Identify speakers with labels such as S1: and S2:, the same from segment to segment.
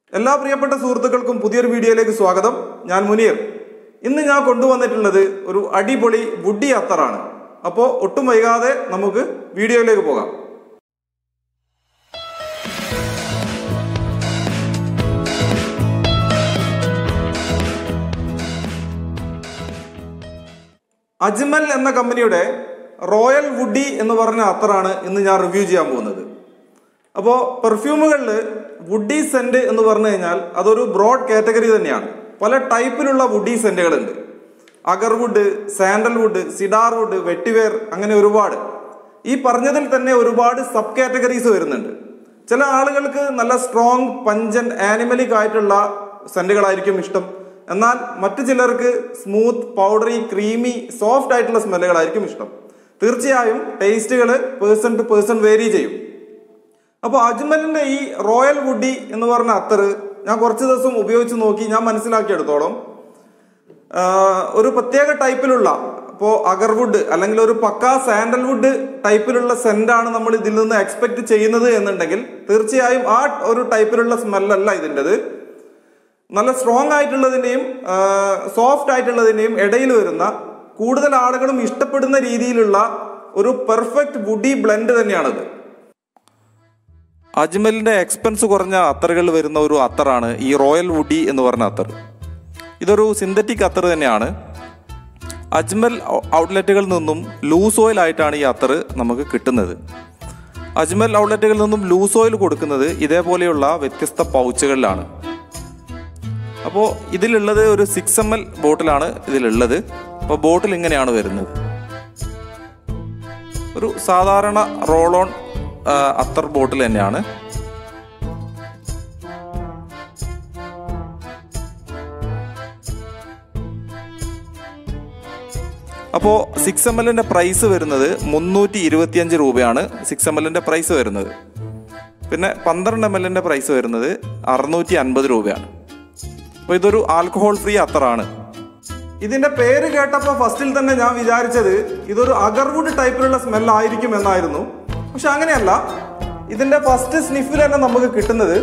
S1: എല്ലാ പ്രിയപ്പെട്ട സുഹൃത്തുക്കൾക്കും പുതിയൊരു വീഡിയോയിലേക്ക് സ്വാഗതം ഞാൻ മുനീർ ഇന്ന് ഞാൻ കൊണ്ടുവന്നിട്ടുള്ളത് ഒരു അടിപൊളി വുഡി അത്തറാണ് അപ്പോൾ ഒട്ടും വൈകാതെ നമുക്ക് വീഡിയോയിലേക്ക് പോകാം അജ്മൽ എന്ന കമ്പനിയുടെ റോയൽ വുഡി എന്ന് പറഞ്ഞ അത്തറാണ് ഇന്ന് ഞാൻ റിവ്യൂ ചെയ്യാൻ പോകുന്നത് അപ്പോൾ പെർഫ്യൂമുകളിൽ വുഡി സെന്റ് എന്ന് പറഞ്ഞു കഴിഞ്ഞാൽ അതൊരു ബ്രോഡ് കാറ്റഗറി തന്നെയാണ് പല ടൈപ്പിലുള്ള വുഡി സെന്റുകളുണ്ട് agarwood sandalwood cedar wood vetiver അങ്ങനെ ഒരുപാട് ഈ പറഞ്ഞതിൽ തന്നെ ഒരുപാട് സബ് കാറ്റഗറീസ് വരുന്നുണ്ട് ചില ആളുകൾക്ക് നല്ല സ്ട്രോങ് പഞ്ചൻ ആനിമലിക് ആയിട്ടുള്ള സെന്റുകളായിരിക്കും ഇഷ്ടം എന്നാൽ മറ്റു ചിലർക്ക് സ്മൂത്ത് പൗഡറി ക്രീമി സോഫ്റ്റ് ആയിട്ടുള്ള സ്മെല്ലുകളായിരിക്കും ഇഷ്ടം തീർച്ചയായും ടേസ്റ്റുകൾ പേഴ്സൺ ടു പേഴ്സൺ വേരി ചെയ്യും അപ്പോൾ അജ്മലിന്റെ ഈ റോയൽ വുഡി എന്ന് പറഞ്ഞ അത്തർ ഞാൻ കുറച്ച് ദിവസം ഉപയോഗിച്ച് നോക്കി ഞാൻ മനസ്സിലാക്കിയെടുത്തോളം ആഹ് ഒരു പ്രത്യേക ടൈപ്പിലുള്ള ഇപ്പോൾ അഗർവുഡ് അല്ലെങ്കിൽ ഒരു പക്ക സാൻഡൽവുഡ് ടൈപ്പിലുള്ള സെന്റാണ് നമ്മൾ ഇതിൽ നിന്ന് എക്സ്പെക്ട് ചെയ്യുന്നത് എന്നുണ്ടെങ്കിൽ തീർച്ചയായും ആ ഒരു ടൈപ്പിലുള്ള സ്മെല്ലല്ല ഇതിൻ്റെത് നല്ല സ്ട്രോങ് ആയിട്ടുള്ളതിൻ്റെയും സോഫ്റ്റ് ആയിട്ടുള്ളതിൻ്റെയും ഇടയിൽ വരുന്ന കൂടുതൽ ആളുകളും ഇഷ്ടപ്പെടുന്ന രീതിയിലുള്ള ഒരു പെർഫെക്റ്റ് വുഡി ബ്ലെൻഡ് തന്നെയാണിത് അജ്മലിന്റെ എക്സ്പെൻസ് കുറഞ്ഞ അത്തറുകൾ വരുന്ന ഒരു അത്തറാണ് ഈ റോയൽ വുഡി എന്ന് പറഞ്ഞ അത്തർ ഇതൊരു സിന്തറ്റിക് അത്തർ തന്നെയാണ് അജ്മൽ ഔട്ട്ലെറ്റുകളിൽ നിന്നും ലൂസ് ഓയിൽ ആയിട്ടാണ് ഈ അത്തർ നമുക്ക് കിട്ടുന്നത് അജ്മൽ ഔട്ട്ലെറ്റുകളിൽ നിന്നും ലൂസ് ഓയിൽ കൊടുക്കുന്നത് ഇതേപോലെയുള്ള വ്യത്യസ്ത പൗച്ചുകളിലാണ് അപ്പോൾ ഇതിലുള്ളത് ഒരു സിക്സ് എം എൽ ബോട്ടിലാണ് ഇതിലുള്ളത് അപ്പോൾ ബോട്ടിൽ ഇങ്ങനെയാണ് വരുന്നത് ഒരു സാധാരണ റോൾ ഓൺ അത്തർ ബോട്ടിൽ തന്നെയാണ് അപ്പോൾ സിക്സ് എം എല്ലിൻ്റെ പ്രൈസ് വരുന്നത് മുന്നൂറ്റി ഇരുപത്തിയഞ്ച് രൂപയാണ് സിക്സ് എം എല്ലിൻ്റെ പ്രൈസ് വരുന്നത് പിന്നെ പന്ത്രണ്ട് എം എല്ലിൻ്റെ പ്രൈസ് വരുന്നത് അറുന്നൂറ്റി അൻപത് രൂപയാണ് അപ്പോൾ ഇതൊരു ആൽക്കഹോൾ ഫ്രീ അത്തറാണ് ഇതിന്റെ പേര് കേട്ടപ്പോൾ ഫസ്റ്റിൽ തന്നെ ഞാൻ വിചാരിച്ചത് ഇതൊരു അഗർവുഡ് ടൈപ്പിലുള്ള സ്മെൽ ആയിരിക്കും എന്നായിരുന്നു പക്ഷെ അങ്ങനെയല്ല ഇതിന്റെ ഫസ്റ്റ് സ്നിഫിൽ തന്നെ നമുക്ക് കിട്ടുന്നത്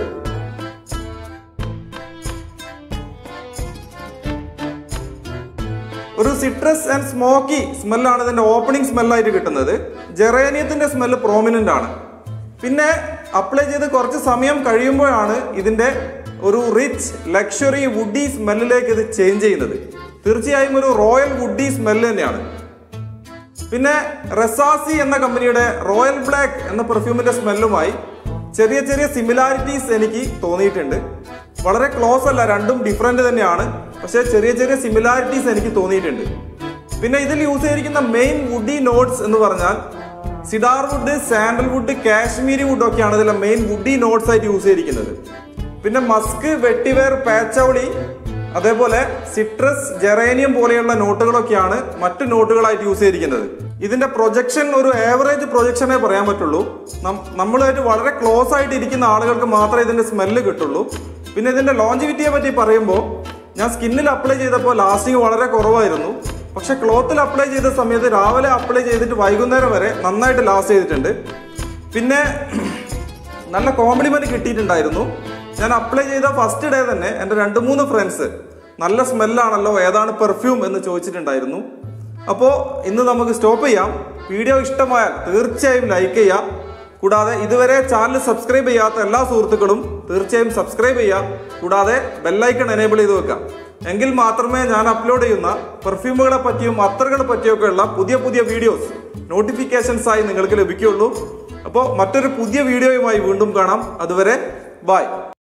S1: ഒരു സിട്രസ് ആൻഡ് സ്മോക്കി സ്മെല്ലാണ് ഇതിന്റെ ഓപ്പണിംഗ് സ്മെല്ലായിട്ട് കിട്ടുന്നത് ജെറേനിയത്തിന്റെ സ്മെല്ല് പ്രോമിനന്റ് ആണ് പിന്നെ അപ്ലൈ ചെയ്ത് കുറച്ച് സമയം കഴിയുമ്പോഴാണ് ഇതിന്റെ ഒരു റിച്ച് ലക്ഷറി വുഡി സ്മെല്ലിലേക്ക് ഇത് ചേഞ്ച് ചെയ്യുന്നത് തീർച്ചയായും ഒരു റോയൽ വുഡി സ്മെല്ല് തന്നെയാണ് പിന്നെ റെസാസി എന്ന കമ്പനിയുടെ റോയൽ ബ്ലാക്ക് എന്ന പെർഫ്യൂമിന്റെ സ്മെല്ലുമായി ചെറിയ ചെറിയ സിമിലാരിറ്റീസ് എനിക്ക് തോന്നിയിട്ടുണ്ട് വളരെ ക്ലോസ് അല്ല രണ്ടും ഡിഫറെന്റ് തന്നെയാണ് പക്ഷേ ചെറിയ ചെറിയ സിമിലാരിറ്റീസ് എനിക്ക് തോന്നിയിട്ടുണ്ട് പിന്നെ ഇതിൽ യൂസ് ചെയ്തിരിക്കുന്ന മെയിൻ വുഡി നോട്ട്സ് എന്ന് പറഞ്ഞാൽ cedar wood sandal wood Kashmiri wood ഒക്കെയാണ് ഇതിലെ മെയിൻ വുഡി നോട്ട്സ് ആയിട്ട് യൂസ് ചെയ്തിരിക്കുന്നത് പിന്നെ മസ്ക് വെട്ടിവേർ പാച്ചൗളി അതേപോലെ സിട്രസ് ജെറേനിയം പോലെയുള്ള നോട്ടുകളൊക്കെയാണ് മറ്റു നോട്ടുകളായിട്ട് യൂസ് ചെയ്തിരിക്കുന്നത് ഇതിന്റെ പ്രൊജക്ഷൻ ഒരു ആവറേജ് പ്രൊജക്ഷനേ പറയാൻ പറ്റുള്ളൂ നം- നമ്മളുമായിട്ട് വളരെ ക്ലോസ് ആയിട്ട് ഇരിക്കുന്ന ആളുകൾക്ക് മാത്രമേ ഇതിന്റെ സ്മെല്ല് കിട്ടുള്ളൂ പിന്നെ ഇതിന്റെ ലോഞ്ചിവിറ്റിയെ പറ്റി പറയുമ്പോൾ ഞാൻ സ്കിന്നിൽ അപ്ലൈ ചെയ്തപ്പോൾ ലാസ്റ്റിംഗ് വളരെ കുറവായിരുന്നു പക്ഷെ ക്ലോത്തിൽ അപ്ലൈ ചെയ്ത സമയത്ത് രാവിലെ അപ്ലൈ ചെയ്തിട്ട് വൈകുന്നേരം വരെ നന്നായിട്ട് ലാസ്റ്റ് ചെയ്തിട്ടുണ്ട് പിന്നെ നല്ല കോംപ്ലിമെന്റ് കിട്ടിയിട്ടുണ്ടായിരുന്നു ഞാൻ അപ്ലൈ ചെയ്ത ഫസ്റ്റ് ഡേ തന്നെ എൻ്റെ രണ്ട് മൂന്ന് ഫ്രണ്ട്സ് നല്ല സ്മെല്ലാണല്ലോ ഏതാണ് പെർഫ്യൂം എന്ന് ചോദിച്ചിട്ടുണ്ടായിരുന്നു അപ്പോൾ ഇന്ന് നമുക്ക് സ്റ്റോപ്പ് ചെയ്യാം വീഡിയോ ഇഷ്ടമായാൽ തീർച്ചയായും ലൈക്ക് ചെയ്യാം കൂടാതെ ഇതുവരെ ചാനൽ സബ്സ്ക്രൈബ് ചെയ്യാത്ത എല്ലാ സുഹൃത്തുക്കളും തീർച്ചയായും സബ്സ്ക്രൈബ് ചെയ്യാം കൂടാതെ ബെല്ലൈക്കൺ എനേബിൾ ചെയ്ത് വെക്കാം എങ്കിൽ മാത്രമേ ഞാൻ അപ്ലോഡ് ചെയ്യുന്ന പെർഫ്യൂമുകളെ പറ്റിയും അത്തറുകളെ പറ്റിയൊക്കെയുള്ള പുതിയ പുതിയ വീഡിയോസ് നോട്ടിഫിക്കേഷൻസ് ആയി നിങ്ങൾക്ക് ലഭിക്കുകയുള്ളൂ അപ്പോൾ മറ്റൊരു പുതിയ വീഡിയോയുമായി വീണ്ടും കാണാം അതുവരെ ബൈ